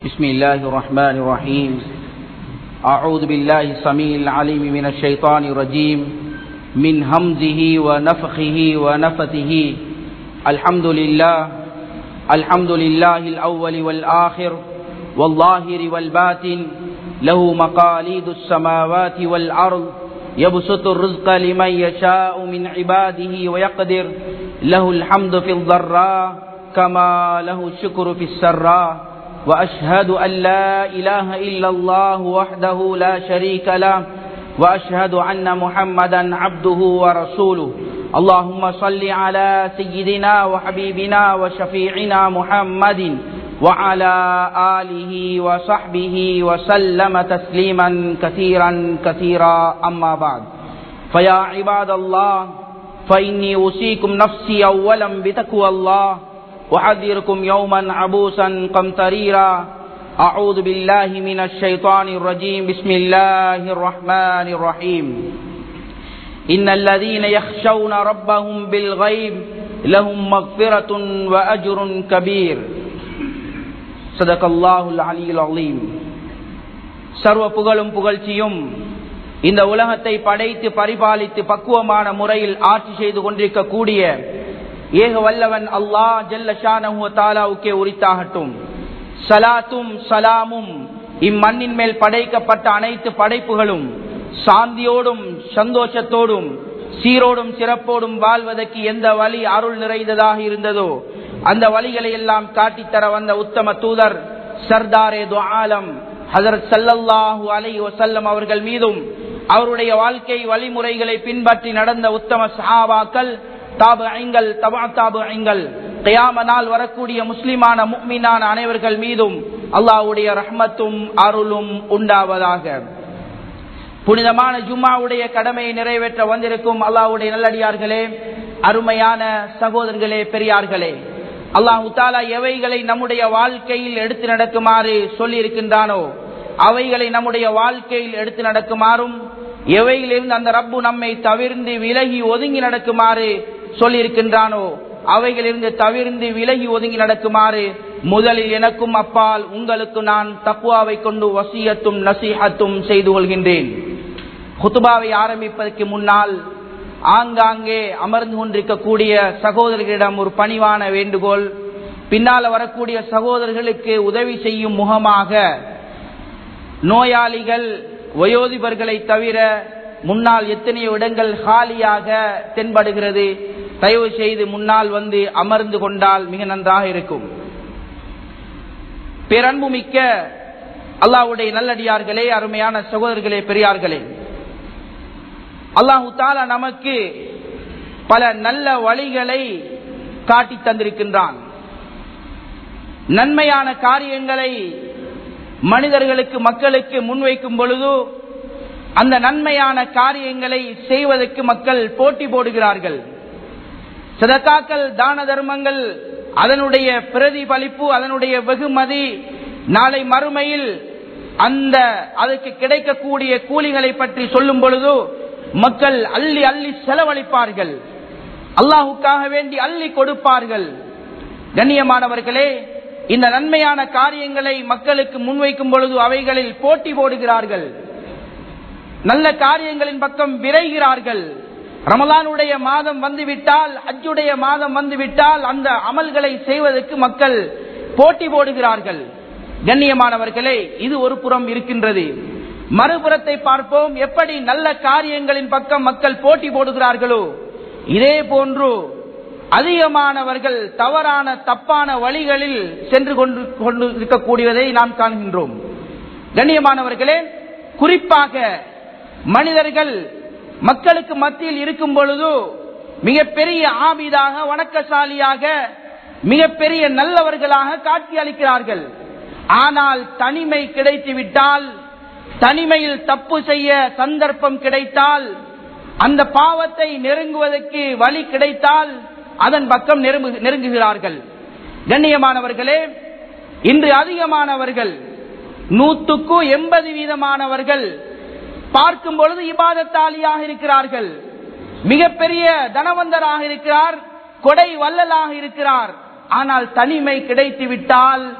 بسم الله الرحمن الرحيم أعوذ بالله السميع العليم من الشيطان الرجيم من همزه ونفخه ونفثه الحمد لله الحمد لله الأول والآخر والظاهر والباطن له مقاليد السماوات والأرض يبسط الرزق لمن يشاء من عباده ويقدر له الحمد في الضراء كما له الشكر في السراء وأشهد أن لا إله إلا الله وحده لا شريك له وأشهد أن محمدا عبده ورسوله اللهم صل على سيدنا وحبيبنا وشفيعنا محمد وعلى آله وصحبه وسلم تسليما كثيرا كثيرا أما بعد فيا عباد الله فإني أوصيكم نفسي أولا بتقوى الله أحذركم يوما عبوسا قمطريرا أعوذ بالله من الشيطان الرجيم بسم الله الرحمن الرحيم إن الذين يخشون ربهم بالغيب لهم مغفرة وأجر كبير صدق الله العلي العظيم சர்வ புகழும் புகழ்ச்சியும் இந்த உலகத்தை படைத்து பரிபாலித்து பக்குவமான முறையில் ஆட்சி செய்து கொண்டிருக்கக்கூடிய ஏக வல்லவன் அல்லாஹ் ஜல்ல ஷானஹுவத்தாலாவுக்கே உரித்தாகட்டும் சலாத்தும் சலாமும் இம்மண்ணின் மேல் படைக்கப்பட்ட அனைத்து படைப்புகளும் சாந்தியோடும் சந்தோஷத்தோடும் சீரோடும் சிறப்போடும் வாழ்வதற்கு எந்த வழி அருள் நிறைந்ததாக இருந்ததோ அந்த வழிகளை எல்லாம் காட்டித்தர வந்த உத்தம தூதர் சர்தாரே ஆலம் ஹசரத் சல்லல்லாஹூ அலை வசல்லம் அவர்கள் மீதும் அவருடைய வாழ்க்கை வழிமுறைகளை பின்பற்றி நடந்த உத்தம சஹாபாக்கள் தாபு ஐங்கள் தபா தாபு ஐங்கள் கயாம நாள் வரக்கூடிய முஸ்லிமான முக்மீனான அனைவர்கள் மீதும் அல்லாவுடைய ரஹ்மத்தும் அருளும் உண்டாவதாக புனிதமான ஜும்மாவுடைய கடமையை நிறைவேற்ற வந்திருக்கும் அல்லாவுடைய நல்லடியார்களே அருமையான சகோதரர்களே பெரியார்களே அல்லாஹு தாலா எவைகளை நம்முடைய வாழ்க்கையில் எடுத்து நடக்குமாறு சொல்லி இருக்கின்றானோ அவைகளை நம்முடைய வாழ்க்கையில் எடுத்து நடக்குமாறும் எவையிலிருந்து அந்த ரப்பு நம்மை தவிர்ந்து விலகி ஒதுங்கி நடக்குமாறு சொல்லியிருக்கின்றானோ அவைகளிலிருந்து தவிர்ந்து விலகி ஒதுங்கி நடக்குமாறு முதலில் எனக்கும் அப்பால் உங்களுக்கு நான் தக்குவாவை கொண்டு வசியத்தும் நசீகத்தும் செய்து கொள்கின்றேன் குத்துபாவை ஆரம்பிப்பதற்கு முன்னால் ஆங்காங்கே அமர்ந்து கொண்டிருக்கக்கூடிய சகோதரர்களிடம் ஒரு பணிவான வேண்டுகோள் பின்னால் வரக்கூடிய சகோதரர்களுக்கு உதவி செய்யும் முகமாக நோயாளிகள் வயோதிபர்களை தவிர முன்னால் எத்தனையோ இடங்கள் காலியாக தென்படுகிறது தயவு செய்து முன்னால் வந்து அமர்ந்து கொண்டால் மிக நன்றாக இருக்கும் பேரன்பு மிக்க அல்லாவுடைய நல்லடியார்களே அருமையான சகோதரர்களே பெரியார்களே அல்லாஹு தாலா நமக்கு பல நல்ல வழிகளை காட்டி தந்திருக்கின்றான் நன்மையான காரியங்களை மனிதர்களுக்கு மக்களுக்கு முன்வைக்கும் பொழுது அந்த நன்மையான காரியங்களை செய்வதற்கு மக்கள் போட்டி போடுகிறார்கள் சதக்காக்கள் தான தர்மங்கள் அதனுடைய பிரதிபலிப்பு அதனுடைய வெகுமதி நாளை மறுமையில் அந்த அதுக்கு கிடைக்கக்கூடிய கூலிகளை பற்றி சொல்லும் பொழுது மக்கள் அள்ளி அள்ளி செலவழிப்பார்கள் அல்லாஹுக்காக வேண்டி அள்ளி கொடுப்பார்கள் கண்ணியமானவர்களே இந்த நன்மையான காரியங்களை மக்களுக்கு முன்வைக்கும் பொழுது அவைகளில் போட்டி போடுகிறார்கள் நல்ல காரியங்களின் பக்கம் விரைகிறார்கள் ரமலானுடைய மாதம் வந்துவிட்டால் அஜுடைய மாதம் வந்துவிட்டால் அந்த அமல்களை செய்வதற்கு மக்கள் போட்டி போடுகிறார்கள் கண்ணியமானவர்களே இது ஒரு புறம் இருக்கின்றது மறுபுறத்தை பார்ப்போம் எப்படி நல்ல காரியங்களின் பக்கம் மக்கள் போட்டி போடுகிறார்களோ இதே போன்று அதிகமானவர்கள் தவறான தப்பான வழிகளில் சென்று கொண்டு கொண்டு இருக்கக்கூடியதை நாம் காண்கின்றோம் கண்ணியமானவர்களே குறிப்பாக மனிதர்கள் மக்களுக்கு மத்தியில் இருக்கும் பொழுது மிகப்பெரிய ஆபிதாக வணக்கசாலியாக மிகப்பெரிய நல்லவர்களாக காட்சி அளிக்கிறார்கள் ஆனால் தனிமை கிடைத்து விட்டால் தனிமையில் தப்பு செய்ய சந்தர்ப்பம் கிடைத்தால் அந்த பாவத்தை நெருங்குவதற்கு வழி கிடைத்தால் அதன் பக்கம் நெருங்குகிறார்கள் கண்ணியமானவர்களே இன்று அதிகமானவர்கள் நூத்துக்கு எண்பது வீதமானவர்கள் பார்க்கும் பொழுது இபாதத்தாலியாக இருக்கிறார்கள் மிகப்பெரிய தனவந்தராக இருக்கிறார் கொடை வல்லலாக இருக்கிறார் ஆனால் தனிமை கிடைத்து விட்டால்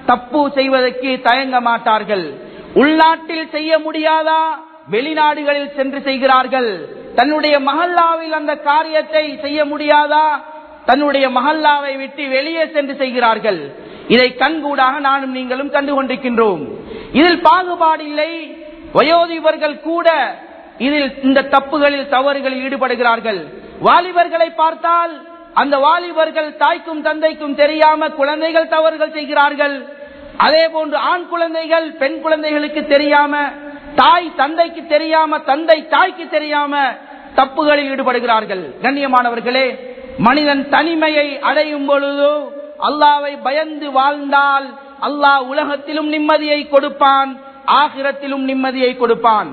தப்பு செய்வதற்கு தயங்க மாட்டார்கள் உள்நாட்டில் செய்ய முடியாதா வெளிநாடுகளில் சென்று செய்கிறார்கள் தன்னுடைய மஹல்லாவில் அந்த காரியத்தை செய்ய முடியாதா தன்னுடைய மஹல்லாவை விட்டு வெளியே சென்று செய்கிறார்கள் இதை கண்கூடாக நானும் நீங்களும் கண்டு கொண்டிருக்கின்றோம் இதில் பாகுபாடு இல்லை வயோதிபர்கள் கூட இதில் இந்த தப்புகளில் தவறுகளில் ஈடுபடுகிறார்கள் வாலிபர்களை பார்த்தால் அந்த வாலிபர்கள் தாய்க்கும் தந்தைக்கும் தெரியாம குழந்தைகள் தவறுகள் செய்கிறார்கள் அதே போன்று ஆண் குழந்தைகள் பெண் குழந்தைகளுக்கு தெரியாம தாய் தந்தைக்கு தெரியாம தந்தை தாய்க்கு தெரியாம தப்புகளில் ஈடுபடுகிறார்கள் கண்ணியமானவர்களே மனிதன் தனிமையை அடையும் பொழுது அல்லாவை பயந்து வாழ்ந்தால் அல்லாஹ் உலகத்திலும் நிம்மதியை கொடுப்பான் ஆகிரத்திலும் நிம்மதியை கொடுப்பான்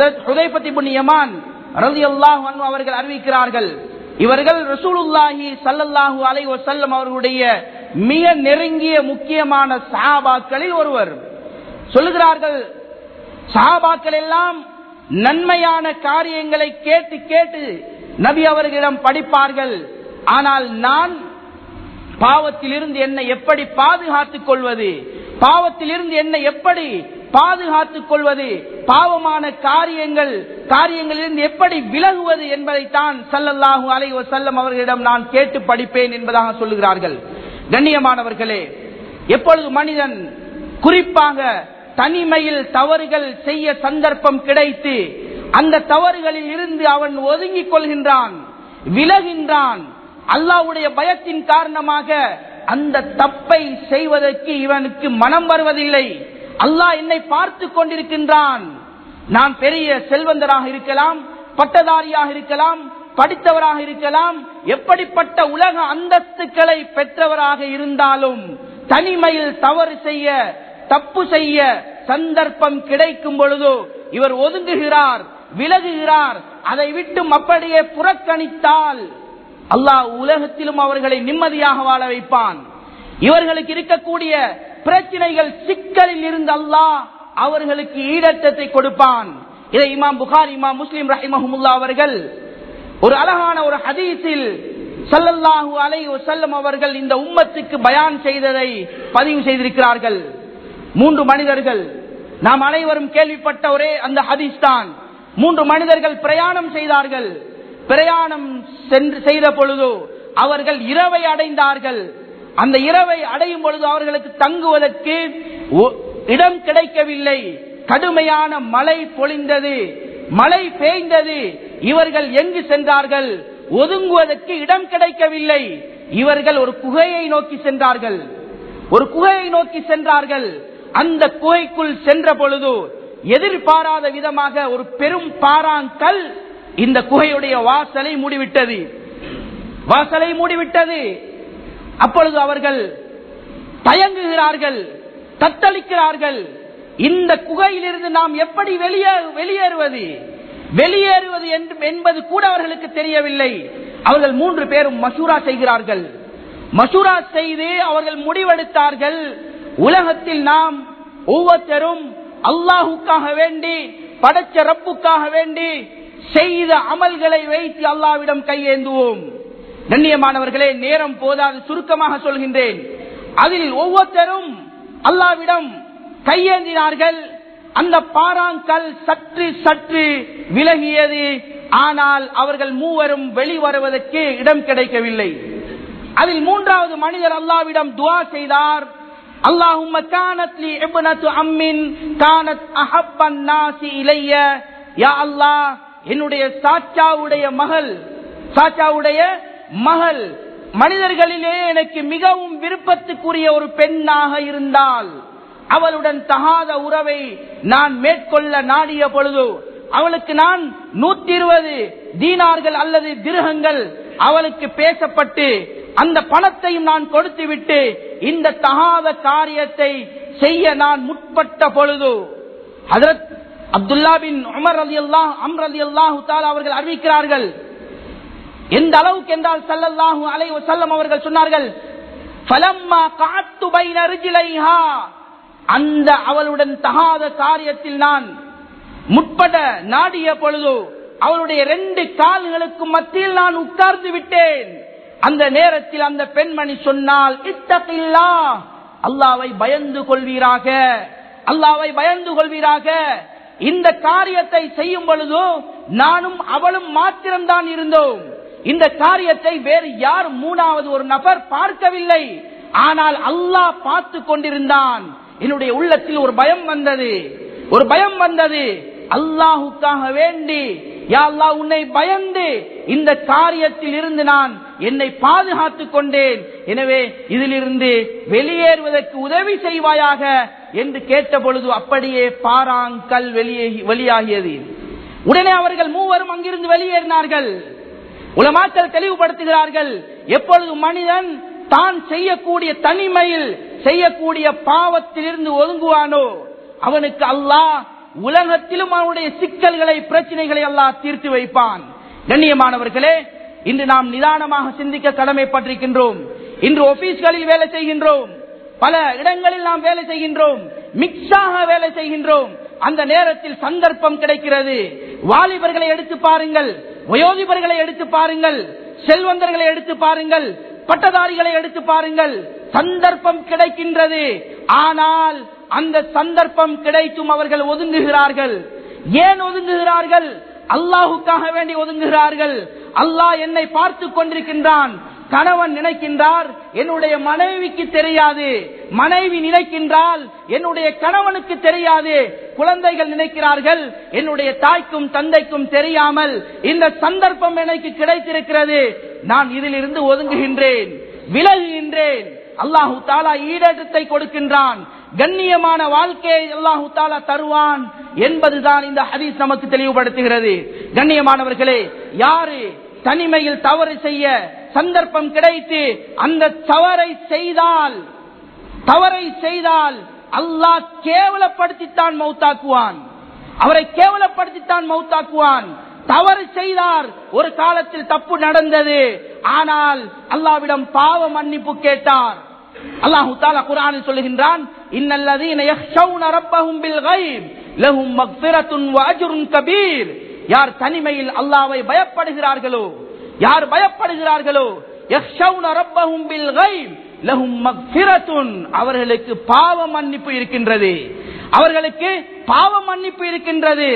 அவர்கள் அறிவிக்கிறார்கள் இவர்கள் ரசூலுல்லாஹி சல்லல்லாஹு அலை வசல்லம் அவர்களுடைய மிக நெருங்கிய முக்கியமான சஹாபாக்களில் ஒருவர் சொல்லுகிறார்கள் சஹாபாக்கள் எல்லாம் நன்மையான காரியங்களை கேட்டு கேட்டு நபி அவர்களிடம் படிப்பார்கள் ஆனால் நான் பாவத்திலிருந்து என்னை எப்படி பாதுகாத்துக் கொள்வது பாவத்திலிருந்து என்னை எப்படி பாதுகாத்துக் கொள்வது பாவமான காரியங்கள் காரியங்களிலிருந்து எப்படி விலகுவது என்பதைத்தான் சல்லல்லாஹு அலை வசல்லம் அவர்களிடம் நான் கேட்டு படிப்பேன் என்பதாக சொல்லுகிறார்கள் கண்ணியமானவர்களே எப்பொழுது மனிதன் குறிப்பாக தனிமையில் தவறுகள் செய்ய சந்தர்ப்பம் கிடைத்து அந்த தவறுகளில் இருந்து அவன் ஒதுங்கிக் கொள்கின்றான் விலகின்றான் அல்லாவுடைய பயத்தின் காரணமாக அந்த தப்பை செய்வதற்கு இவனுக்கு மனம் வருவதில்லை அல்லாஹ் என்னை பார்த்து கொண்டிருக்கின்றான் நான் பெரிய செல்வந்தராக இருக்கலாம் பட்டதாரியாக இருக்கலாம் படித்தவராக இருக்கலாம் எப்படிப்பட்ட உலக அந்தஸ்துக்களை பெற்றவராக இருந்தாலும் தனிமையில் தவறு செய்ய தப்பு செய்ய சந்தர்ப்பம் கிடைக்கும் பொழுது இவர் ஒதுங்குகிறார் விலகுகிறார் அதை விட்டும் அப்படியே புறக்கணித்தால் அல்லாஹ் உலகத்திலும் அவர்களை நிம்மதியாக வாழ வைப்பான் இவர்களுக்கு இருக்கக்கூடிய பிரச்சனைகள் சிக்கலில் இருந்து அல்லாஹ் அவர்களுக்கு ஈடற்றத்தை கொடுப்பான் இதை இமாம் புகார் இமாம் முஸ்லிம் ரஹிமஹமுல்லா அவர்கள் ஒரு அழகான ஒரு ஹதீஸில் சல்லல்லாஹு அலை செல்லம் அவர்கள் இந்த உம்மத்துக்கு பயான் செய்ததை பதிவு செய்திருக்கிறார்கள் மூன்று மனிதர்கள் நாம் அனைவரும் கேள்விப்பட்ட ஒரே அந்த ஹதீஸ் தான் மூன்று மனிதர்கள் பிரயாணம் செய்தார்கள் பிரயாணம் சென்று செய்த பொழுது அவர்கள் இரவை அடைந்தார்கள் அந்த இரவை அடையும் பொழுது அவர்களுக்கு தங்குவதற்கு இடம் கிடைக்கவில்லை கடுமையான மழை பொழிந்தது மழை பெய்ந்தது இவர்கள் எங்கு சென்றார்கள் ஒதுங்குவதற்கு இடம் கிடைக்கவில்லை இவர்கள் ஒரு குகையை நோக்கி சென்றார்கள் ஒரு குகையை நோக்கி சென்றார்கள் அந்த குகைக்குள் சென்ற பொழுது எதிர்பாராத விதமாக ஒரு பெரும் பாறாங்கல் இந்த குகையுடைய வாசலை மூடிவிட்டது வாசலை மூடிவிட்டது அப்பொழுது அவர்கள் தயங்குகிறார்கள் தத்தளிக்கிறார்கள் இந்த குகையிலிருந்து நாம் எப்படி வெளியே வெளியேறுவது வெளியேறுவது என்பது கூட அவர்களுக்கு தெரியவில்லை அவர்கள் மூன்று பேரும் மசூரா செய்கிறார்கள் மசூரா செய்து அவர்கள் முடிவெடுத்தார்கள் உலகத்தில் நாம் ஒவ்வொருத்தரும் அல்லாஹுக்காக வேண்டி படைச்ச ரப்புக்காக வேண்டி செய்த அமல்களை வைத்து அல்லாவிடம் கையேந்துவோம் கண்ணியமானவர்களே நேரம் போதாது சுருக்கமாக சொல்கின்றேன் அதில் ஒவ்வொருத்தரும் அல்லாவிடம் கையேந்தினார்கள் அந்த பாறாங்கல் சற்று சற்று விலகியது ஆனால் அவர்கள் மூவரும் வெளிவருவதற்கு இடம் கிடைக்கவில்லை அதில் மூன்றாவது மனிதர் அல்லாவிடம் துவா செய்தார் அல்லாஹும் கானத்லி இப்னத்து அம்மின் கானத் அஹப்பன் நாசி இலைய யா அல்லாஹ் என்னுடைய சாச்சாவுடைய மகள் சாச்சாவுடைய மகள் மனிதர்களிலே எனக்கு மிகவும் விருப்பத்துக்குரிய ஒரு பெண்ணாக இருந்தால் அவளுடன் தகாத உறவை நான் மேற்கொள்ள நாடிய பொழுது அவளுக்கு நான் நூத்தி இருபது தீனார்கள் அல்லது திருகங்கள் அவளுக்கு பேசப்பட்டு அந்த பணத்தையும் நான் கொடுத்து விட்டு இந்த தகாத காரியத்தை செய்ய நான் முற்பட்ட பொழுது ஹதரத் அப்துல்லா பின் உமர் அலி அல்லாஹ் அம்ர் அலி அல்லாஹு அவர்கள் அறிவிக்கிறார்கள் எந்த அளவுக்கு என்றால் சல்லல்லாஹு அலை வசல்லம் அவர்கள் சொன்னார்கள் "ஃபலம்மா கஅத்து பைன ரிஜ்லைஹா", அந்த அவளுடன் தகாத காரியத்தில் நான் முற்பட நாடிய பொழுது அவளுடைய ரெண்டு கால்களுக்கு மத்தியில் நான் உட்கார்ந்து விட்டேன் அந்த நேரத்தில் அந்த பெண்மணி சொன்னால் இத்தகில்லா அல்லாவை பயந்து கொள்வீராக அல்லாவை பயந்து கொள்வீராக இந்த காரியத்தை செய்யும் பொழுது நானும் அவளும் மாத்திரம்தான் இருந்தோம் இந்த காரியத்தை வேறு யார் மூணாவது ஒரு நபர் பார்க்கவில்லை ஆனால் அல்லாஹ் பார்த்து கொண்டிருந்தான் என்னுடைய உள்ளத்தில் ஒரு பயம் வந்தது ஒரு பயம் வந்தது அல்லாஹுக்காக வேண்டி யா அல்லாஹ் உன்னை பயந்து இந்த காரியத்தில் இருந்து நான் என்னை பாதுகாத்துக் கொண்டேன் எனவே இதிலிருந்து வெளியேறுவதற்கு உதவி செய்வாயாக என்று கேட்ட பொழுது அப்படியே பாராங்கல் வெளியே வெளியாகியது உடனே அவர்கள் மூவரும் அங்கிருந்து வெளியேறினார்கள் உலமாக்கள் தெளிவுபடுத்துகிறார்கள் எப்பொழுது மனிதன் தான் செய்யக்கூடிய தனிமையில் செய்யக்கூடிய பாவத்திலிருந்து ஒதுங்குவானோ அவனுக்கு அல்லாஹ் உலகத்திலும் அவனுடைய சிக்கல்களை பிரச்சனைகளை அல்லாஹ் தீர்த்து வைப்பான் கண்ணியமானவர்களே இன்று நாம் நிதானமாக சிந்திக்க கடமைப்பட்டிருக்கின்றோம் இன்று ஆபீஸ்களில் வேலை செய்கின்றோம் பல இடங்களில் நாம் வேலை செய்கின்றோம் மிக்ஸாக வேலை செய்கின்றோம் அந்த நேரத்தில் சந்தர்ப்பம் கிடைக்கிறது வாலிபர்களை எடுத்து பாருங்கள் வயோதிபர்களை எடுத்து பாருங்கள் செல்வந்தர்களை எடுத்து பாருங்கள் பட்டதாரிகளை எடுத்து பாருங்கள் சந்தர்ப்பம் கிடைக்கின்றது ஆனால் அந்த சந்தர்ப்பம் கிடைத்தும் அவர்கள் ஒதுங்குகிறார்கள் ஏன் ஒதுங்குகிறார்கள் அல்லாஹுக்காக வேண்டி ஒதுங்குகிறார்கள் அல்லாஹ் என்னை பார்த்து கொண்டிருக்கின்றான் கணவன் நினைக்கின்றார் என்னுடைய மனைவிக்கு தெரியாது மனைவி நினைக்கின்றால் என்னுடைய கணவனுக்கு தெரியாது குழந்தைகள் நினைக்கிறார்கள் என்னுடைய தாய்க்கும் தந்தைக்கும் தெரியாமல் இந்த சந்தர்ப்பம் எனக்கு கிடைத்திருக்கிறது நான் இதிலிருந்து ஒதுங்குகின்றேன் விலகுகின்றேன் அல்லாஹு தாலா ஈடேற்றத்தை கொடுக்கின்றான் கண்ணியமான வாழ்க்கையை அல்லாஹு தாலா தருவான் என்பதுதான் இந்த ஹதீஸ் நமக்கு தெளிவுபடுத்துகிறது கண்ணியமானவர்களே யாரு தனிமையில் தவறு செய்ய சந்தர்ப்பம் கிடைத்து அந்த தவறை செய்தால் தவறை செய்தால் அல்லாஹ் கேவலப்படுத்தித்தான் மௌத்தாக்குவான் அவரை கேவலப்படுத்தித்தான் மௌத்தாக்குவான் தவறு செய்தார் ஒரு காலத்தில் தப்பு நடந்தது ஆனால் அல்லாவிடம் பாவ மன்னிப்பு கேட்டார் அல்லாஹு தாலா குரானில் சொல்லுகின்றான் இன்னல்லதீன யக்ஷௌன ரப்பஹும் பில் கைப் லஹும் மக்ஃபிரத்துன் வ அஜ்ருன் கபீர் யார் தனிமையில் அல்லாஹ்வை பயப்படுகிறார்களோ யார் பயப்படுகிறார்களோ யக்ஷௌன ரப்பஹும் பில் கைப் லஹும் மக்ஃபிரத்துன் அவர்களுக்கு பாவ மன்னிப்பு இருக்கின்றது அவர்களுக்கு பாவ மன்னிப்பு இருக்கின்றது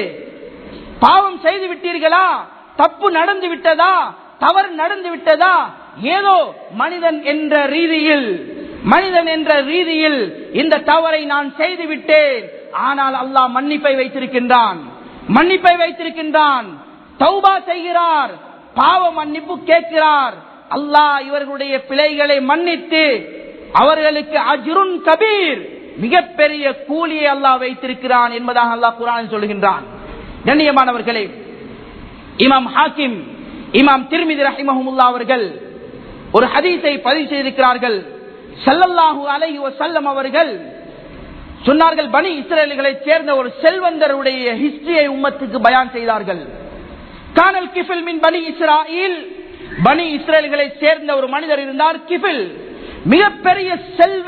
பாவம் செய்து விட்டீர்களா தப்பு நடந்து விட்டதா தவறு நடந்து விட்டதா ஏதோ மனிதன் என்ற ரீதியில் மனிதன் என்ற ரீதியில் இந்த தவறை நான் செய்து விட்டேன் ஆனால் அல்லாஹ் மன்னிப்பை வைத்திருக்கின்றான் மன்னிப்பை வைத்திருக்கின்றான் தௌபா செய்கிறார் பாவ மன்னிப்பு கேட்கிறார் அல்லாஹ் இவர்களுடைய பிழைகளை மன்னித்து அவர்களுக்கு அஜ்ருன் கபீர் மிகப்பெரிய கூலியை அல்லாஹ் வைத்திருக்கிறான் என்பதாக அல்லாஹ் குரான் சொல்கின்றான் கண்ணியமானவர்களே இமாம் ஹாக்கிம் இமாம் திருமிதி ரஹிமஹமுல்லா அவர்கள் ஒரு ஹதீஸை பதிவு செய்திருக்கிறார்கள் சல்லல்லாஹு அலைஹி வஸல்லம் அவர்கள் சொன்னார்கள் பனி இஸ்ரேல்களை சேர்ந்த ஒரு செல்வந்தருடைய ஹிஸ்டரியை உம்மத்துக்கு பயான் செய்தார்கள் கானல் கிஃபில் மின் பனி இஸ்ராயில் பனி இஸ்ரேல்களை சேர்ந்த ஒரு மனிதர் இருந்தார் கிஃபில் மிகப்பெரிய செல்வ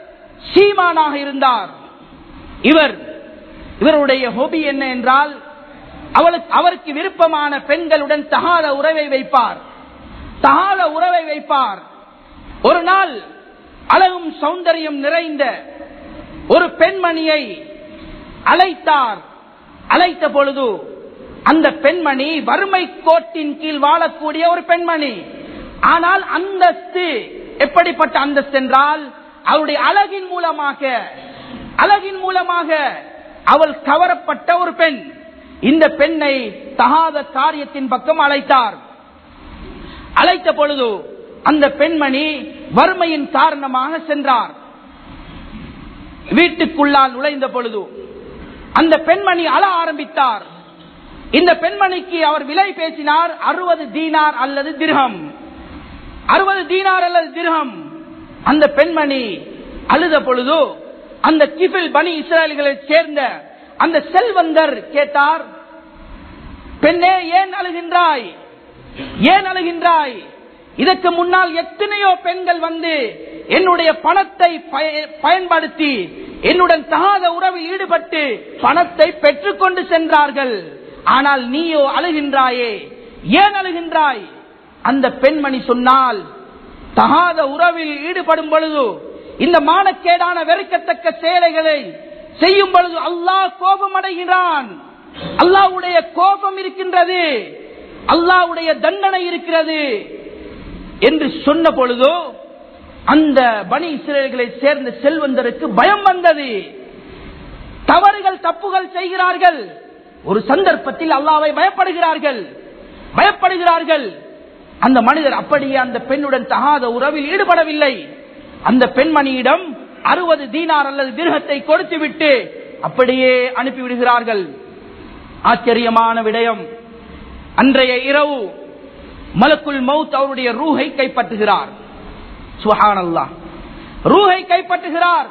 சீமானாக இருந்தார் இவர் இவருடைய ஹொபி என்ன என்றால் அவளுக்கு அவருக்கு விருப்பமான பெண்களுடன் தகாத உறவை வைப்பார் தகாத உறவை வைப்பார் ஒரு நாள் அழகும் சௌந்தரியம் நிறைந்த ஒரு பெண்மணியை அழைத்தார் அழைத்த பொழுது அந்த பெண்மணி வறுமை கோட்டின் கீழ் வாழக்கூடிய ஒரு பெண்மணி ஆனால் அந்தஸ்து எப்படிப்பட்ட அந்தஸ்து என்றால் அவருடைய அழகின் மூலமாக அழகின் மூலமாக அவள் கவரப்பட்ட ஒரு பெண் இந்த பெண்ணை தகாத காரியத்தின் பக்கம் அழைத்தார் அழைத்த பொழுது அந்த பெண்மணி வறுமையின் காரணமாக சென்றார் வீட்டுக்குள்ளால் நுழைந்த பொழுது அந்த பெண்மணி அழ ஆரம்பித்தார் இந்த பெண்மணிக்கு அவர் விலை பேசினார் அறுபது தீனார் அல்லது திர்ஹம் அறுபது தீனார் அல்லது திர்ஹம் அந்த பெண்மணி அழுத பொழுது அந்த கிபில் பனி இஸ்ரேல்களை சேர்ந்த அந்த செல்வந்தர் கேட்டார் பெண்ணே ஏன் அழுகின்றாய் ஏன் அழுகின்றாய் இதற்கு முன்னால் எத்தனையோ பெண்கள் வந்து என்னுடைய பணத்தை பய- பயன்படுத்தி என்னுடன் தகாத உறவில் ஈடுபட்டு பணத்தை பெற்றுக்கொண்டு சென்றார்கள் ஆனால் நீயோ அழுகின்றாயே ஏன் அழுகின்றாய் அந்த பெண்மணி சொன்னால் தகாத உறவில் ஈடுபடும் பொழுது இந்த மானக்கேடான வெறுக்கத்தக்க சேலைகளை செய்யும் பொழுது அல்லாஹ் கோபம் அடைகிறான் அல்லாஹ்வுடைய கோபம் இருக்கின்றது அல்லாஹ்வுடைய தண்டனை இருக்கிறது என்று சொன்ன பொழுதோ அந்த பனி இஸ்ரேல்களை சேர்ந்த செல்வந்தருக்கு பயம் வந்தது தவறுகள் தப்புகள் செய்கிறார்கள் ஒரு சந்தர்ப்பத்தில் அல்லாவை பயப்படுகிறார்கள் பயப்படுகிறார்கள் அந்த மனிதர் அப்படியே அந்த பெண்ணுடன் தகாத உறவில் ஈடுபடவில்லை அந்த பெண்மணியிடம் அறுபது தீனார் அல்லது திருகத்தை கொடுத்துவிட்டு அப்படியே அனுப்பிவிடுகிறார்கள் ஆச்சரியமான விடயம் அன்றைய இரவு மலக்குல் மவுத் அவருடைய ரூஹை கைப்பற்றுகிறார் சுஹானல்லா ரூஹை கைப்பற்றுகிறார்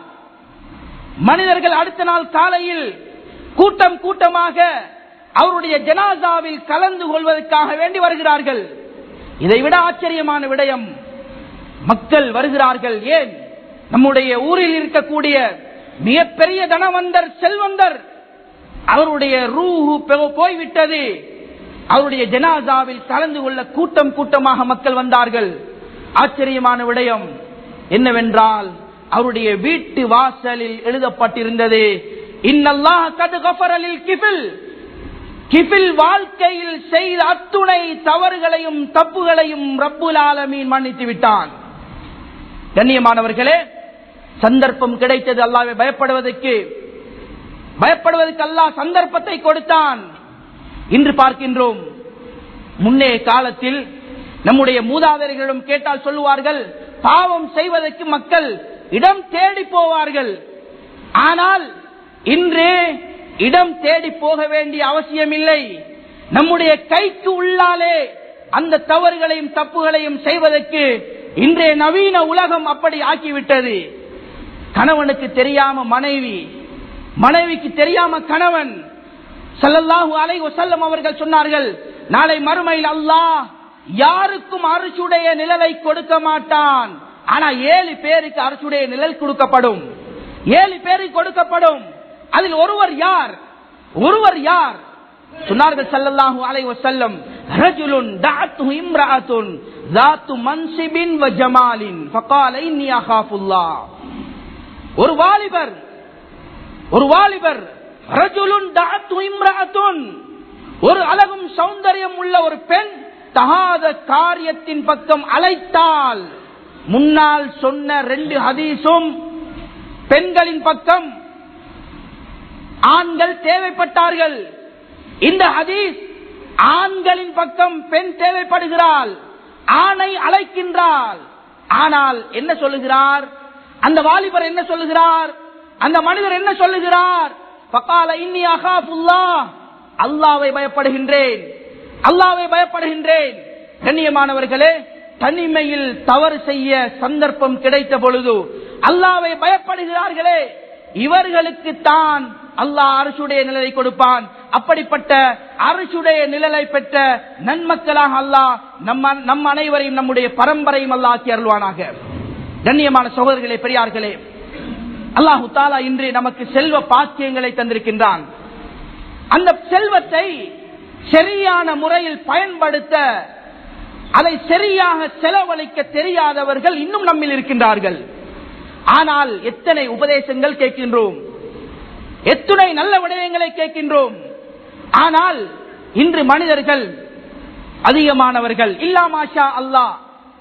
மனிதர்கள் அடுத்த நாள் காலையில் கூட்டம் கூட்டமாக அவருடைய ஜனாசாவில் கலந்து கொள்வதற்காக வேண்டி வருகிறார்கள் இதைவிட ஆச்சரியமான விடயம் மக்கள் வருகிறார்கள் ஏன் நம்முடைய ஊரில் இருக்கக்கூடிய மிகப்பெரிய தனவந்தர் செல்வந்தர் அவருடைய ரூஹு பெ- போய்விட்டது அவருடைய ஜனாசாவில் கலந்து கொள்ள கூட்டம் கூட்டமாக மக்கள் வந்தார்கள் ஆச்சரியமான விடயம் என்னவென்றால் அவருடைய வீட்டு வாசலில் எழுதப்பட்டிருந்தது இன்னல்லாஹ் கது கஃபரலில் கிபில் கிபில் வாழ்க்கையில் செய்த அத்துணை தவறுகளையும் தப்புகளையும் ரப்புல் ஆலமீன் மன்னித்து விட்டான் கண்ணியமானவர்களே சந்தர்ப்பம் கிடைத்தது அல்லாவை பயப்படுவதற்கு பயப்படுவதற்கு அல்லாஹ் சந்தர்ப்பத்தை கொடுத்தான் இன்று பார்க்கின்றோம் முன்னே காலத்தில் நம்முடைய மூதாதையர்களிடம் கேட்டால் சொல்லுவார்கள் பாவம் செய்வதற்கு மக்கள் இடம் தேடி போவார்கள் ஆனால் இன்று இடம் தேடி போக வேண்டிய அவசியம் இல்லை நம்முடைய கைக்கு உள்ளாலே அந்த தவறுகளையும் தப்புகளையும் செய்வதற்கு இன்றைய நவீன உலகம் அப்படி ஆக்கிவிட்டது கணவனுக்கு தெரியாம மனைவி மனைவிக்கு தெரியாம கணவன் ஸல்லல்லாஹு அலைஹி வஸல்லம் அவர்கள் சொன்னார்கள் நாளை மறுமையில் அல்லாஹ் யாருக்கும் அரசுடைய நிழலை கொடுக்க மாட்டான் ஆனா ஏழு பேருக்கு அரசுடைய நிழல் கொடுக்கப்படும் ஏழு பேருக்கு கொடுக்கப்படும் அதில் ஒருவர் யார் ஒருவர் யார் சொன்னார்கள் ஸல்லல்லாஹு அலைஹி வஸல்லம் ரஜுலுன் தஅத்துஹு இம்ரஅத்துன் ذات منصب وجمال فقال اني اخاف الله ஒரு வாலிபர் ஒரு வாலிபர் ரஜுலுன் தஅத்து இம்ரஅத்துன் ஒரு அழகும் சௌந்தரியம் உள்ள ஒரு பெண் தகாத காரியத்தின் பக்கம் அழைத்தால் முன்னால் சொன்ன ரெண்டு ஹதீஸும் பெண்களின் பக்கம் ஆண்கள் தேவைப்பட்டார்கள் இந்த ஹதீஸ் ஆண்களின் பக்கம் பெண் தேவைப்படுகிறாள் ஆணை அழைக்கின்றாள் ஆனால் என்ன சொல்லுகிறார் அந்த வாலிபர் என்ன சொல்லுகிறார் அந்த மனிதர் என்ன சொல்லுகிறார் பக்கால இன்னி அகாபுல்லா அல்லாவை பயப்படுகின்றேன் அல்லாவை பயப்படுகின்றேன் கண்ணியமானவர்களே தனிமையில் தவறு செய்ய சந்தர்ப்பம் கிடைத்த பொழுது அல்லாவை பயப்படுகிறார்களே இவர்களுக்கு தான் அல்லாஹ் அரசுடைய நிழலை கொடுப்பான் அப்படிப்பட்ட அரசுடைய நிழலை பெற்ற நன்மக்களாக அல்லாஹ் நம்ம நம் அனைவரையும் நம்முடைய பரம்பரையும் அல்லாஹ் ஆக்கி அருள்வானாக கண்ணியமான சகோதரர்களே பெரியார்களே அல்லாஹு தாலா இன்று நமக்கு செல்வ பாக்கியங்களை தந்திருக்கின்றான் அந்த செல்வத்தை சரியான முறையில் பயன்படுத்த அதை சரியாக செலவழிக்க தெரியாதவர்கள் இன்னும் நம்மில் இருக்கின்றார்கள் ஆனால் எத்தனை உபதேசங்கள் கேட்கின்றோம் எத்தனை நல்ல விடயங்களை கேட்கின்றோம் ஆனால் இன்று மனிதர்கள் அதிகமானவர்கள் இல்லாமாஷா அல்லாஹ்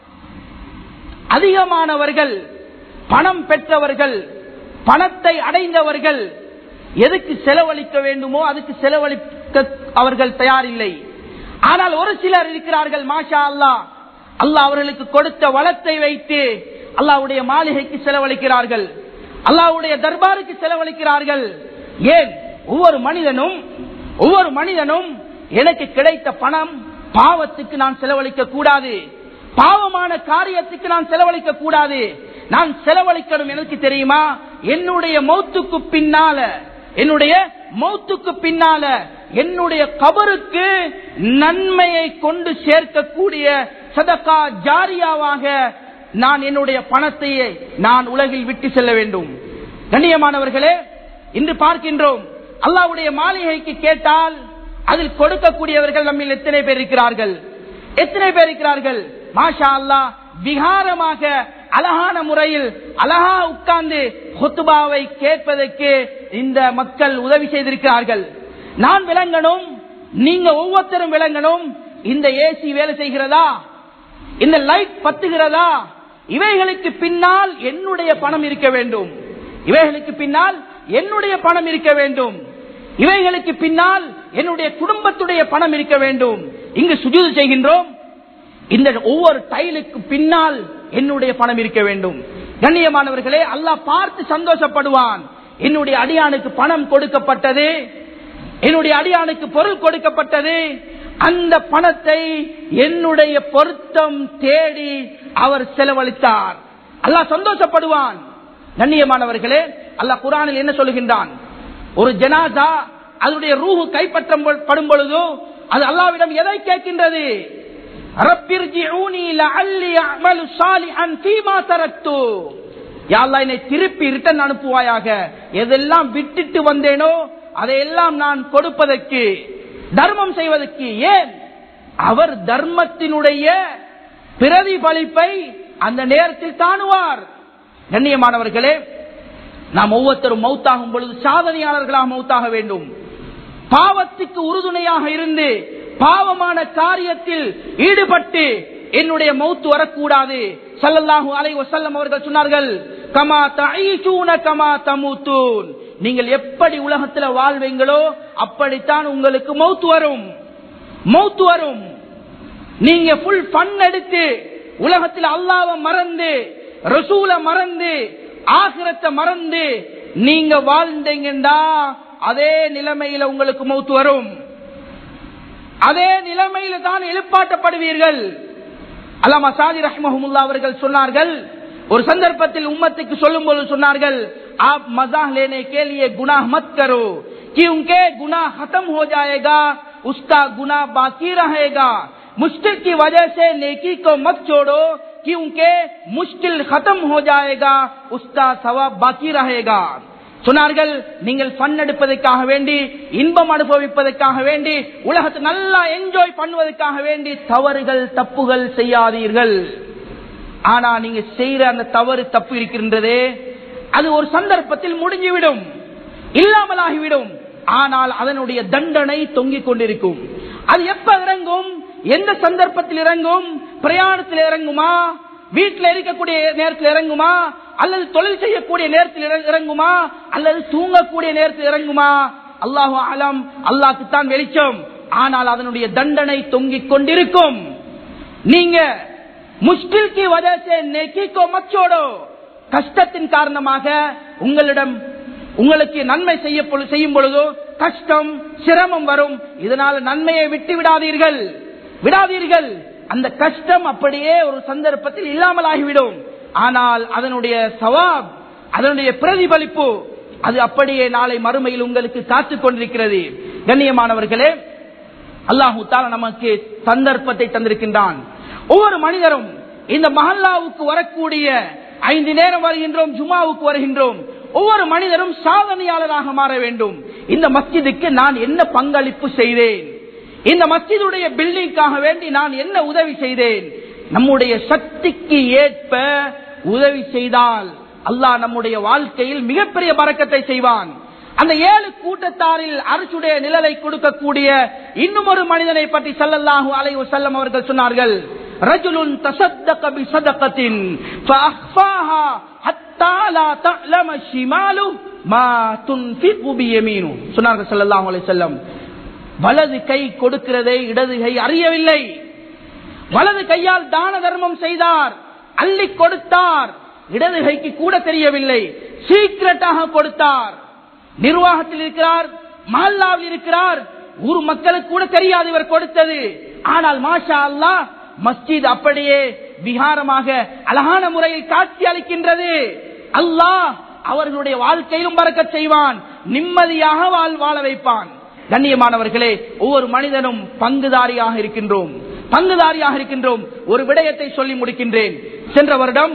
அதிகமானவர்கள் பணம் பெற்றவர்கள் பணத்தை அடைந்தவர்கள் எதுக்கு செலவழிக்க வேண்டுமோ அதுக்கு செலவழிக்க அவர்கள் தயாரில்லை ஆனால் ஒரு சிலர் இருக்கிறார்கள் மாஷா அல்லா அல்லாஹ் அவர்களுக்கு கொடுத்த வளத்தை வைத்து அல்லாவுடைய மாளிகைக்கு செலவழிக்கிறார்கள் அல்லாவுடைய தர்பாருக்கு செலவழிக்கிறார்கள் ஏன் ஒவ்வொரு மனிதனும் ஒவ்வொரு மனிதனும் எனக்கு கிடைத்த பணம் பாவத்துக்கு நான் செலவழிக்க கூடாது பாவமான காரியத்துக்கு நான் செலவழிக்க கூடாது நான் செலவழிக்கணும் எனக்கு தெரியுமா என்னுடைய மௌத்துக்கு பின்னால என்னுடைய மௌத்துக்கு பின்னால என்னுடைய கபருக்கு நன்மையை கொண்டு சேர்க்கக்கூடிய சதக்கா ஜாரியாவாக நான் என்னுடைய பணத்தை நான் உலகில் விட்டு செல்ல வேண்டும் கண்ணியமானவர்களே இன்று பார்க்கின்றோம் அல்லாவுடைய மாளிகைக்கு கேட்டால் அதில் கொடுக்கக்கூடியவர்கள் நம்மில் எத்தனை பேர் இருக்கிறார்கள் எத்தனை பேர் இருக்கிறார்கள் மாஷா அல்லா விகாரமாக அழகான முறையில் அழகா உட்கார்ந்து ஹொத்துபாவை கேட்பதற்கு இந்த மக்கள் உதவி செய்திருக்கிறார்கள் நான் விளங்கணும் நீங்க ஒவ்வொருத்தரும் விளங்கணும் இந்த ஏசி வேலை செய்கிறதா இந்த லைட் பத்துகிறதா இவைகளுக்கு பின்னால் என்னுடைய பணம் இருக்க வேண்டும் இவைகளுக்கு பின்னால் என்னுடைய பணம் இருக்க வேண்டும் இவைகளுக்கு பின்னால் என்னுடைய குடும்பத்துடைய பணம் இருக்க வேண்டும் இங்கு சுஜூது செய்கின்றோம் இந்த ஒவ்வொரு டைலுக்கு பின்னால் என்னுடைய பணம் இருக்க வேண்டும் கண்ணியமானவர்களே அல்லாஹ் பார்த்து சந்தோஷப்படுவான் என்னுடைய அடியானுக்கு பணம் கொடுக்கப்பட்டது என்னுடைய அடியானுக்கு பொருள் கொடுக்கப்பட்டது அந்த பணத்தை என்னுடைய பொருத்தம் தேடி அவர் செலவழித்தார் அல்லாஹ் சந்தோஷப்படுவான் கண்ணியமானவர்களே அல்லாஹ் குரானில் என்ன சொல்லுகின்றான் ஒரு ஜனாதா அதனுடைய ரூஹு கைப்பற்றப்படும் பொழுதோ அது அல்லாவிடம் எதை கேட்கின்றது ரப்பிர்ஜிஊனி லஅல்லி அஅமலு ஸாலிஹன் ஃபீமா தரக்து யா அல்லாஹ் என்னை திருப்பி ரிட்டர்ன் அனுப்புவாயாக எதெல்லாம் விட்டுட்டு வந்தேனோ அதையெல்லாம் நான் கொடுப்பதற்கு தர்மம் செய்வதற்கு ஏன் அவர் தர்மத்தினுடைய பிரதிபலிப்பை அந்த நேரத்தில் காணுவார் கண்ணியமானவர்களே நாம் ஒவ்வொருத்தரும் மௌத்தாகும் பொழுது சாதனையாளர்களாக மௌத்தாக வேண்டும் பாவத்துக்கு உறுதுணையாக இருந்து பாவமான காரியத்தில் ஈடுபட்டு என்னுடைய மௌத்து வரக்கூடாது சல்லல்லாஹு அலை வசல்லம் அவர்கள் சொன்னார்கள் கமா தஈசூன கமா தமுத்தூன் நீங்கள் எப்படி உலகத்துல வாழ்வீங்களோ அப்படித்தான் உங்களுக்கு மௌத்து வரும் மௌத்து வரும் நீங்க ஃபுல் ஃபன் எடுத்து உலகத்தில் அல்லாவை மறந்து ரசூல மறந்து ஆகிரத்தை மறந்து நீங்க வாழ்ந்தீங்கன்னா அதே நிலைமையில உங்களுக்கு மௌத்து வரும் அதே நிலைமையில தான் எழுப்பாட்டப்படுவீர்கள் அல்லாமா சாதி ரஹ்மஹமுல்லா அவர்கள் சொன்னார்கள் ஒரு சந்தர்ப்பத்தில் உம்மத்துக்கு சொல்லும் போது சொன்னார்கள் आप मजाक लेने के लिए गुनाह मत करो क्योंकि गुनाह खत्म हो जाएगा उसका गुनाह बाकी रहेगा मुश्किल की वजह से नेकी को मत छोड़ो क्योंकि मुश्किल खत्म हो जाएगा उसका सवाब बाकी रहेगा சொன்னார்கள் நீங்கள் ஃபன் எடுப்பதற்காக வேண்டி இன்பம் அனுபவிப்பதற்காக வேண்டி உலகத்தை நல்லா என்ஜாய் பண்ணுவதற்காக வேண்டி தவறுகள் தப்புகள் செய்யாதீர்கள் ஆனா நீங்க செய்யற அந்த தவறு தப்பு இருக்கின்றதே அது ஒரு சந்தர்ப்பத்தில் முடிஞ்சுவிடும் இல்லாமலாகிவிடும் ஆனால் அதனுடைய தண்டனை தொங்கிக் கொண்டிருக்கும் அது எப்ப இறங்கும் எந்த சந்தர்ப்பத்தில் இறங்கும் பிரயாணத்தில் இறங்குமா வீட்டில் இருக்கக்கூடிய நேரத்தில் இறங்குமா அல்லது தொழில் செய்யக்கூடிய நேரத்தில் இற- இறங்குமா அல்லது தூங்கக்கூடிய நேரத்தில் இறங்குமா அல்லாஹு அலம் அல்லாஹ்க்கு தான் வெளிச்சம் ஆனால் அதனுடைய தண்டனை தொங்கிக் கொண்டிருக்கும் நீங்க முஷ்கில் கி வஜह से नेकी को मत छोड़ो கஷ்டத்தின் காரணமாக உங்களிடம் உங்களுக்கு நன்மை செய்ய பொழு- செய்யும் பொழுதோ கஷ்டம் சிரமம் வரும் இதனால் நன்மையை விட்டு விடாதீர்கள் விடாதீர்கள் அந்த கஷ்டம் அப்படியே ஒரு சந்தர்ப்பத்தில் இல்லாமல் ஆகிவிடும் ஆனால் அதனுடைய சவாப் அதனுடைய பிரதிபலிப்பு அது அப்படியே நாளை மறுமையில் உங்களுக்கு காத்துக் கொண்டிருக்கிறது கண்ணியமானவர்களே அல்லாஹு தாலா நமக்கு சந்தர்ப்பத்தை தந்திருக்கின்றான் ஒவ்வொரு மனிதரும் இந்த மஹல்லாவுக்கு வரக்கூடிய ஐந்து நேரம் வருகின்றோம் ஜுமாவுக்கு வருகின்றோம் ஒவ்வொரு மனிதரும் சாதனையாளராக மாற வேண்டும் இந்த மஸ்ஜிதுக்கு நான் என்ன பங்களிப்பு செய்தேன் இந்த மஸ்ஜிதுடைய பில்டிங்காக வேண்டி நான் என்ன உதவி செய்தேன் நம்முடைய சக்திக்கு ஏற்ப உதவி செய்தால் அல்லாஹ் நம்முடைய வாழ்க்கையில் மிகப்பெரிய பறக்கத்தை செய்வான் அந்த ஏழு கூட்டத்தாரில் அரசுடைய நிழலை கொடுக்கக்கூடிய இன்னும் ஒரு மனிதனை பற்றி ஸல்லல்லாஹு அலைஹி வஸல்லம் அவர்கள் சொன்னார்கள் ரஜுலுன் தஸத்தக பிஸதகத்தின் ஃபஅஃபாஹா ஹத்தா லா தஅலம ஷிமாலு மா துன்ஃபிகு பியமீனு சொன்னார்கள் ஸல்லல்லாஹு அலைஹி வஸல்லம் வலது கை கொடுக்கிறதை இடது கை அறியவில்லை வலது கையால் தான தர்மம் செய்தார் அள்ளி கொடுத்தார் இடது கைக்கு கூட தெரியவில்லை சீக்கிரட்டாக கொடுத்தார் நிர்வாகத்தில் இருக்கிறார் மஹல்லாவில் இருக்கிறார் ஊர் மக்களுக்கு கூட தெரியாது இவர் கொடுத்தது ஆனால் மாஷா அல்லாஹ் மஸ்ஜித் அப்படியே விகாரமாக அழகான முறையில் காட்சி அளிக்கின்றது அல்லாஹ் அவர்களுடைய வாழ்க்கையிலும் பறக்கச் செய்வான் நிம்மதியாக வாழ் வாழ வைப்பான் கண்ணியமானவர்களே ஒவ்வொரு மனிதனும் பங்குதாரியாக இருக்கின்றோம் பங்குதாரியாக இருக்கின்றோம் ஒரு விடயத்தை சொல்லி முடிக்கின்றேன் சென்ற வருடம்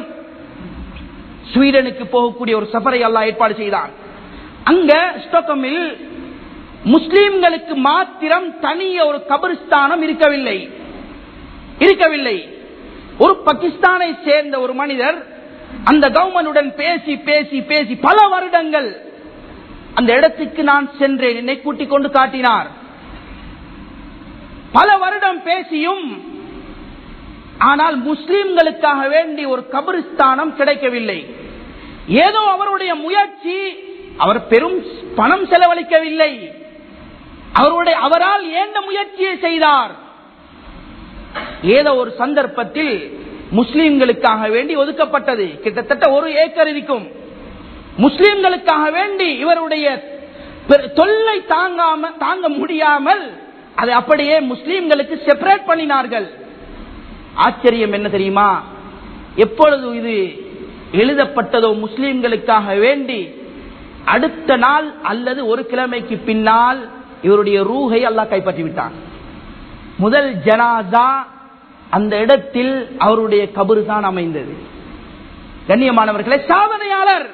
ஸ்வீடனுக்கு போகக்கூடிய ஒரு சஃபரை அல்லாஹ் ஏற்பாடு செய்தான் அங்க ஸ்டோக்கமில் முஸ்லிம்களுக்கு மாத்திரம் தனிய ஒரு கபரிஸ்தானம் இருக்கவில்லை இருக்கவில்லை ஒரு பாகிஸ்தானை சேர்ந்த ஒரு மனிதர் அந்த கவர்மெண்டுடன் பேசி பேசி பேசி பல வருடங்கள் அந்த இடத்துக்கு நான் சென்றேன் என்னை கூட்டிக் கொண்டு காட்டினார் பல வருடம் பேசியும் ஆனால் முஸ்லிம்களுக்காக வேண்டி ஒரு கபிரிஸ்தானம் கிடைக்கவில்லை ஏதோ அவருடைய முயற்சி அவர் பெரும் பணம் செலவழிக்கவில்லை அவருடைய அவரால் ஏந்த முயற்சியை செய்தார் ஏதோ ஒரு சந்தர்ப்பத்தில் முஸ்லிம்களுக்காக வேண்டி ஒதுக்கப்பட்டது கிட்டத்தட்ட ஒரு ஏக்கர் இருக்கும் முஸ்லிம்களுக்காக வேண்டி இவருடைய பெரு- தொல்லை தாங்காம தாங்க முடியாமல் அதை அப்படியே முஸ்லிம்களுக்கு செப்பரேட் பண்ணினார்கள் ஆச்சரியம் என்ன தெரியுமா எப்பொழுது இது எழுதப்பட்டதோ முஸ்லிம்களுக்காக வேண்டி அடுத்த நாள் அல்லது ஒரு கிழமைக்கு பின்னால் இவருடைய ரூஹை அல்லாஹ் கைப்பற்றி விட்டான் முதல் ஜனாதா அந்த இடத்தில் அவருடைய கபரு தான் அமைந்தது கண்ணியமானவர்களே சாதனையாளர்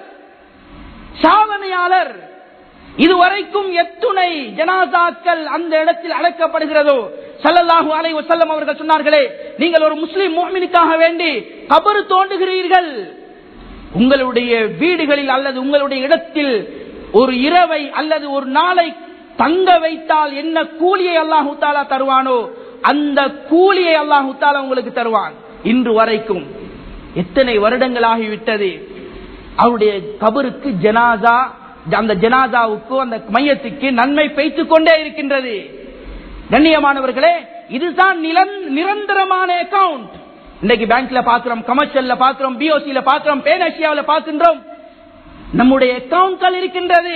சாதனையாளர் இதுவரைக்கும் எத்துணை ஜனாதாக்கள் அந்த இடத்தில் அழைக்கப்படுகிறதோ ஸல்லல்லாஹு அலைஹி வஸல்லம் அவர்கள் சொன்னார்களே நீங்கள் ஒரு முஸ்லிம் முஃமினுக்காக வேண்டி கபரு தோண்டுகிறீர்கள் உங்களுடைய வீடுகளில் அல்லது உங்களுடைய இடத்தில் ஒரு இரவை அல்லது ஒரு நாளை தங்க வைத்தால் என்ன கூலியை அல்லாஹு தாலா தருவானோ அந்த கூலியை அல்லாஹு தாலா உங்களுக்கு தருவான் இன்று வரைக்கும் எத்தனை வருடங்கள் ஆகிவிட்டது அவருடைய கபருக்கு ஜனாதா அந்த ஜனாதாவுக்கு அந்த மையத்துக்கு நன்மை பெய்த்துக் கொண்டே இருக்கின்றது கண்ணியமானவர்களே இதுதான் நிலன்- நிரந்தரமான அக்கவுண்ட் இன்னைக்கு பேங்க்ல பாக்குறோம் கமர்ஷியல்ல பாக்குறோம் பிஓசியில பாக்குறோம் பேனேஷியாவில் பார்க்கின்றோம் நம்முடைய அக்கவுண்ட்கள் இருக்கின்றது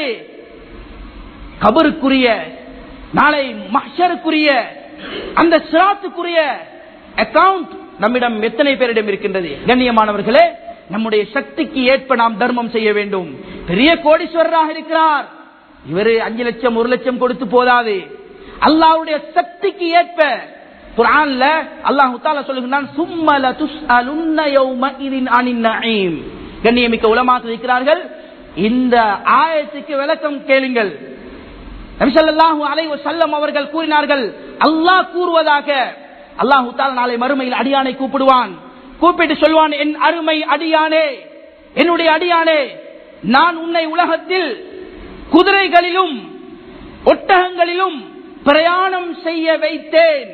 கபருக்குரிய நாளை மஹ்ஷருக்குரிய அந்த சிராத்துக்குரிய அக்கவுண்ட் நம்மிடம் எத்தனை பேரிடம் இருக்கின்றது கண்ணியமானவர்களே நம்முடைய சக்திக்கு ஏற்ப நாம் தர்மம் செய்ய வேண்டும் பெரிய கோடீஸ்வரராக இருக்கிறார் இவரு அஞ்சு லட்சம் ஒரு லட்சம் கொடுத்து போதாது அல்லாஹ்வுடைய சக்திக்கு ஏற்ப குர்ஆன்ல அல்லாஹ் தஆலா சொல்லுகிறான் சும்மல துஸ்அலுன்ன யௌமஇதின் அனின் நஈம் கண்ணியமிக்க உலமாக்கள் இருக்கிறார்கள் இந்த ஆயத்துக்கு விளக்கம் கேளுங்கள் நபிசல்லாஹு அலைஹி வஸல்லம் அவர்கள் கூறினார்கள் அல்லாஹ் கூறுவதாக அல்லாஹு தாலா நாளை மறுமையில் அடியானை கூப்பிடுவான் கூப்பிட்டு சொல்வான் என் அருமை அடியானே என்னுடைய அடியானே நான் உன்னை உலகத்தில் குதிரைகளிலும் ஒட்டகங்களிலும் பிரயாணம் செய்ய வைத்தேன்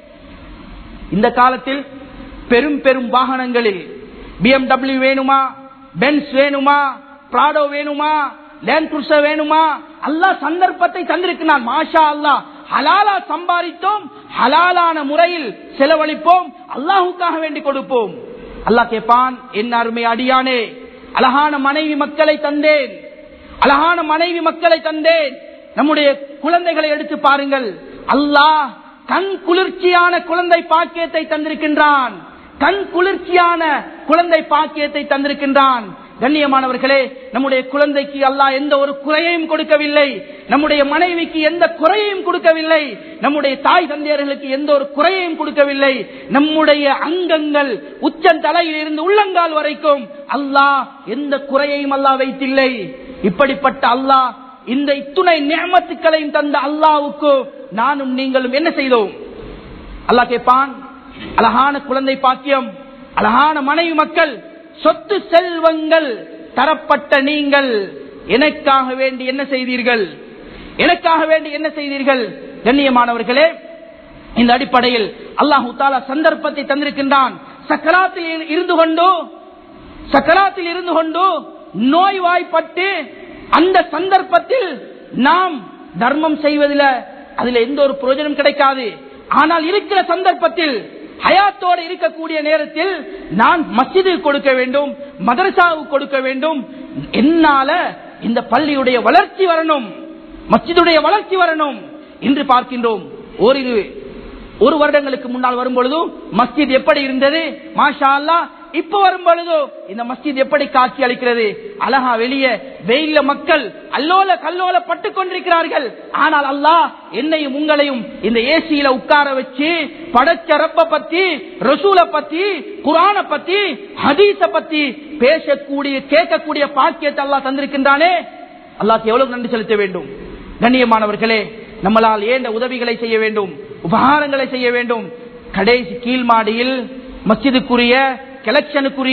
இந்த காலத்தில் பெரும் பெரும் வாகனங்களில் பிஎம்டபிள்யூ வேணுமா பென்ஸ் வேணுமா பிராடோ வேணுமா லேண்ட் குருசர் வேணுமா அல்லாஹ் சந்தர்ப்பத்தை தந்திருக்கிறான் மாஷா அல்லாஹ் ஹலாலா சம்பாதித்தோம் ஹலாலான முறையில் செலவழிப்போம் அல்லாஹுக்காக வேண்டி கொடுப்போம் அல்லாஹ் கேட்பான் என் அருமை அடியானே அழகான மனைவி மக்களை தந்தேன் அழகான மனைவி மக்களை தந்தேன் நம்முடைய குழந்தைகளை எடுத்து பாருங்கள் அல்லாஹ் கண் குளிர்ச்சியான குழந்தை பாக்கியத்தை தந்திருக்கின்றான் கண் குளிர்ச்சியான குழந்தை பாக்கியத்தை தந்திருக்கின்றான் கண்ணியமானவர்களே நம்முடைய குழந்தைக்கு அல்லாஹ் எந்த ஒரு குறையையும் கொடுக்கவில்லை நம்முடைய மனைவிக்கு எந்த குறையையும் கொடுக்கவில்லை நம்முடைய தாய் தந்தையர்களுக்கு எந்த ஒரு குறையையும் கொடுக்கவில்லை நம்முடைய அங்கங்கள் உச்சன் தலையில் இருந்து உள்ளங்கால் வரைக்கும் அல்லாஹ் எந்த குறையையும் அல்லாஹ் வைத்தில்லை இப்படிப்பட்ட அல்லாஹ் இந்த இத்துணை நியமத்துக்களையும் தந்த அல்லாவுக்கு நானும் நீங்களும் என்ன செய்தோம் அல்லாஹ் கேட்பான் அழகான குழந்தை பாக்கியம் அழகான மனைவி மக்கள் சொத்து செல்வங்கள் தரப்பட்ட நீங்கள் எனக்காக வேண்டி என்ன செய்தீர்கள் எனக்காக வேண்டி என்ன செய்தீர்கள் கண்ணியமானவர்களே இந்த அடிப்படையில் அல்லாஹு தாலா சந்தர்ப்பத்தை தந்திருக்கின்றான் சக்கராத்தில் இருந்து கொண்டோ சக்கராத்தில் இருந்து கொண்டோ நோய்வாய்ப்பட்டு அந்த சந்தர்ப்பத்தில் நாம் தர்மம் செய்வதில் அதுல எந்த ஒரு பிரயோஜனம் கிடைக்காது ஆனால் இருக்கிற சந்தர்ப்பத்தில் ஹயாத்தோடு இருக்கக்கூடிய நேரத்தில் நான் மஸ்ஜிது கொடுக்க வேண்டும் மதரசாவுக்கு கொடுக்க வேண்டும் என்னால இந்த பள்ளியுடைய வளர்ச்சி வரணும் மஸ்ஜிதுடைய வளர்ச்சி வரணும் என்று பார்க்கின்றோம் ஓரிரு ஒரு வருடங்களுக்கு முன்னால் வரும் பொழுது மஸ்ஜித் எப்படி இருந்தது மாஷா அல்லா இப்ப வரும் பொழுதோ இந்த மஸ்ஜித் எப்படி காட்சி அளிக்கிறது அழகா வெளியே வெயில மக்கள் அல்லோல கல்லோல பட்டு கொண்டிருக்கிறார்கள் ஆனால் அல்லாஹ் என்னையும் உங்களையும் இந்த ஏசியில உட்கார வச்சு படைச்ச ரப்ப பத்தி ரசூல பத்தி குரான பத்தி ஹதீஸ பத்தி பேசக்கூடிய கேட்கக்கூடிய பாக்கியத்தை அல்லாஹ் தந்திருக்கின்றானே அல்லாஹ் எவ்வளவு நன்றி செலுத்த வேண்டும் கண்ணியமானவர்களே நம்மளால் ஏண்ட உதவிகளை செய்ய வேண்டும் உபகாரங்களை செய்ய வேண்டும் கடைசி கீழ் மாடியில் மஸ்ஜிதுக்குரிய கலெக்ஷனுக்குரிய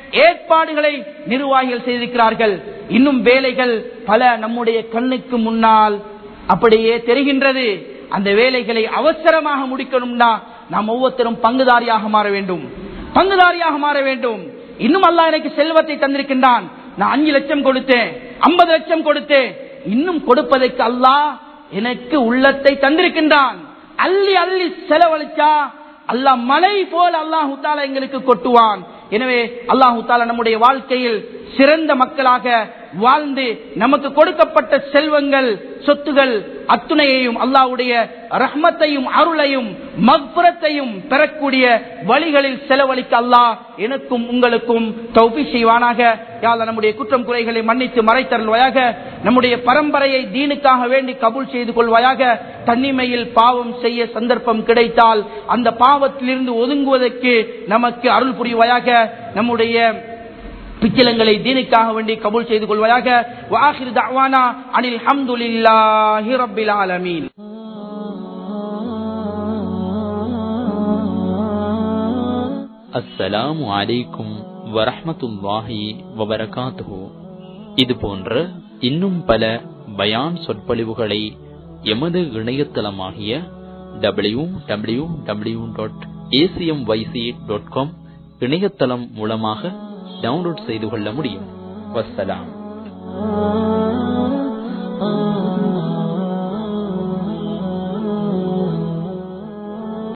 ஏற்பாடுகளை நிர்வாகிகள் செய்திருக்கிறார்கள் இன்னும் வேலைகள் பல நம்முடைய கண்ணுக்கு முன்னால் அப்படியே தெரிகின்றது அந்த வேலைகளை அவசரமாக முடிக்கணும்னா நாம் ஒவ்வொருத்தரும் பங்குதாரியாக மாற வேண்டும் பங்குதாரியாக மாற வேண்டும் இன்னும் அல்லாஹ் எனக்கு செல்வத்தை தந்திருக்கின்றான் நான் அஞ்சு லட்சம் கொடுத்தேன் ஐம்பது லட்சம் கொடுத்தேன் இன்னும் கொடுப்பதற்கு அல்லாஹ் எனக்கு உள்ளத்தை தந்திருக்கின்றான் அள்ளி அள்ளி செலவழிச்சா அல்லாஹ் மலை போல் அல்லாஹு தாலா எங்களுக்கு கொட்டுவான் எனவே அல்லாஹு தாலா நம்முடைய வாழ்க்கையில் சிறந்த மக்களாக வாழ்ந்து நமக்கு கொடுக்கப்பட்ட செல்வங்கள் சொத்துகள் அத்துணையையும் அல்லாஹ்வுடைய ரஹ்மத்தையும் அருளையும் மக்புரத்தையும் பெறக்கூடிய வழிகளில் செலவழிக்க அல்லாஹ் எனக்கும் உங்களுக்கும் தௌபி செய்வானாக யாழ் நம்முடைய குற்றம் குறைகளை மன்னித்து மறைத்தருள்வாயாக நம்முடைய பரம்பரையை தீனுக்காக வேண்டி கபூல் செய்து கொள்வாயாக தன்னிமையில் பாவம் செய்ய சந்தர்ப்பம் கிடைத்தால் அந்த பாவத்திலிருந்து ஒதுங்குவதற்கு நமக்கு அருள் புரிவாயாக நம்முடைய பிச்சலங்களை தீனுக்காக வேண்டி கபூல் செய்து கொள்வாயாக வாஹிர் தஅவானா அனில் ஹம்துலில்லாஹி ரப்பில் ஆலமீன் அஸ்ஸலாமு அலைக்கும் வரஹ்மத்துல்லாஹி வபரகாத்துஹு இது போன்ற இன்னும் பல பயான் சொற்பொழிவுகளை எமது இணையதளமாகிய W W W dot ACM YC dot com இணையதளம் மூலமாக டவுன்லோட் செய்து கொள்ள முடியும் வஸ்ஸலாம்